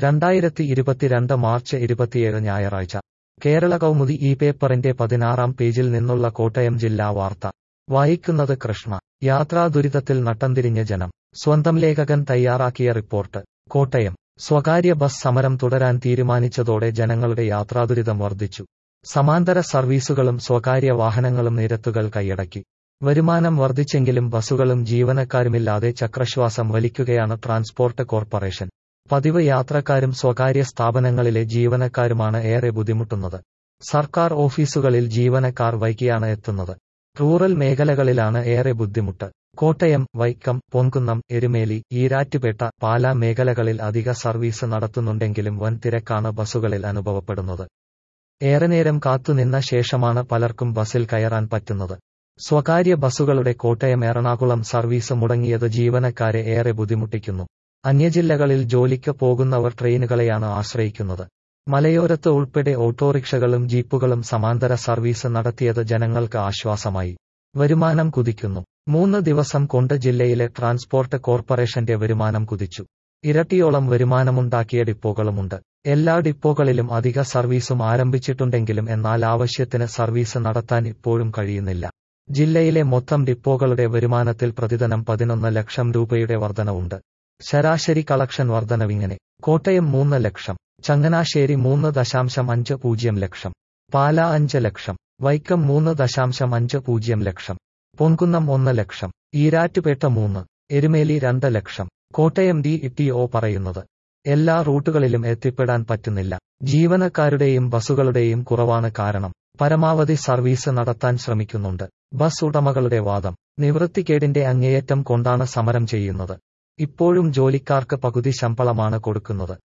രണ്ടായിരത്തി ഇരുപത്തിരണ്ട് മാർച്ച് ഇരുപത്തിയേഴ് ഞായറാഴ്ച കേരള കൗമുദി ഈ പേപ്പറിന്റെ പതിനാറാം പേജിൽ നിന്നുള്ള കോട്ടയം ജില്ലാ വാർത്ത വായിക്കുന്നത് കൃഷ്ണ യാത്രാ ദുരിതത്തിൽ നട്ടംതിരിഞ്ഞ ജനം സ്വന്തം ലേഖകൻ തയ്യാറാക്കിയ റിപ്പോർട്ട് കോട്ടയം സ്വകാര്യ ബസ് സമരം തുടരാൻ തീരുമാനിച്ചതോടെ ജനങ്ങളുടെ യാത്രാദുരിതം വർദ്ധിച്ചു സമാന്തര സർവീസുകളും സ്വകാര്യ വാഹനങ്ങളും നിരത്തുകൾ കൈയടക്കി വരുമാനം വർദ്ധിച്ചെങ്കിലും ബസുകളും ജീവനക്കാരുമില്ലാതെ ചക്രശ്വാസം വലിക്കുകയാണ് ട്രാൻസ്പോർട്ട് കോർപ്പറേഷൻ പതിവ് യാത്രക്കാരും സ്വകാര്യ സ്ഥാപനങ്ങളിലെ ജീവനക്കാരുമാണ് ഏറെ ബുദ്ധിമുട്ടുന്നത് സർക്കാർ ഓഫീസുകളിൽ ജീവനക്കാർ വൈകിയാണ് എത്തുന്നത് റൂറൽ മേഖലകളിലാണ് ഏറെ ബുദ്ധിമുട്ട് കോട്ടയം വൈക്കം പൊൻകുന്നം എരുമേലി ഈരാറ്റുപേട്ട പാല മേഖലകളിൽ അധിക സർവീസ് നടത്തുന്നുണ്ടെങ്കിലും വൻ തിരക്കാണ് ബസുകളിൽ അനുഭവപ്പെടുന്നത് ഏറെ നേരം കാത്തുനിന്ന ശേഷമാണ് പലർക്കും ബസിൽ കയറാൻ പറ്റുന്നത് സ്വകാര്യ ബസുകളുടെ കോട്ടയം എറണാകുളം സർവീസ് മുടങ്ങിയത് ജീവനക്കാരെ ഏറെ ബുദ്ധിമുട്ടിക്കുന്നു അന്യജില്ലകളിൽ ജോലിക്ക് പോകുന്നവർ ട്രെയിനുകളെയാണ് ആശ്രയിക്കുന്നത് മലയോരത്ത് ഉൾപ്പെടെ ഓട്ടോറിക്ഷകളും ജീപ്പുകളും സമാന്തര സർവീസ് നടത്തിയത് ജനങ്ങൾക്ക് ആശ്വാസമായി വരുമാനം കുതിക്കുന്നു മൂന്ന് ദിവസം കൊണ്ട് ജില്ലയിലെ ട്രാൻസ്പോർട്ട് കോർപ്പറേഷന്റെ വരുമാനം കുതിച്ചു ഇരട്ടിയോളം വരുമാനമുണ്ടാക്കിയ ഡിപ്പോകളുമുണ്ട് എല്ലാ ഡിപ്പോകളിലും അധിക സർവീസും ആരംഭിച്ചിട്ടുണ്ടെങ്കിലും എന്നാൽ ആവശ്യത്തിന് സർവീസ് നടത്താൻ ഇപ്പോഴും കഴിയുന്നില്ല ജില്ലയിലെ മൊത്തം ഡിപ്പോകളുടെ വരുമാനത്തിൽ പ്രതിദിനം പതിനൊന്ന് ലക്ഷം രൂപയുടെ വർധനവുണ്ട് ശരാശരി കളക്ഷൻ വർധനവിങ്ങനെ കോട്ടയം മൂന്ന് ലക്ഷം ചങ്ങനാശ്ശേരി മൂന്ന് ദശാംശം അഞ്ച് പൂജ്യം ലക്ഷം പാല അഞ്ച് ലക്ഷം വൈക്കം മൂന്ന് ദശാംശം അഞ്ച് പൂജ്യം ലക്ഷം പൊൻകുന്നം ഒന്ന് ലക്ഷം ഈരാറ്റുപേട്ട മൂന്ന് എരുമേലി രണ്ട് ലക്ഷം കോട്ടയം ഡി ഇ ഒ പറയുന്നത് എല്ലാ റൂട്ടുകളിലും എത്തിപ്പെടാൻ പറ്റുന്നില്ല ജീവനക്കാരുടെയും ബസുകളുടെയും കുറവാണ് കാരണം പരമാവധി സർവീസ് നടത്താൻ ശ്രമിക്കുന്നുണ്ട് ബസ് ഉടമകളുടെ വാദം നിവൃത്തിക്കേടിന്റെ അങ്ങേയറ്റം കൊണ്ടാണ് സമരം ചെയ്യുന്നത് ഇപ്പോഴും ജോലിക്കാർക്ക് പകുതി ശമ്പളമാണ് കൊടുക്കുന്നത്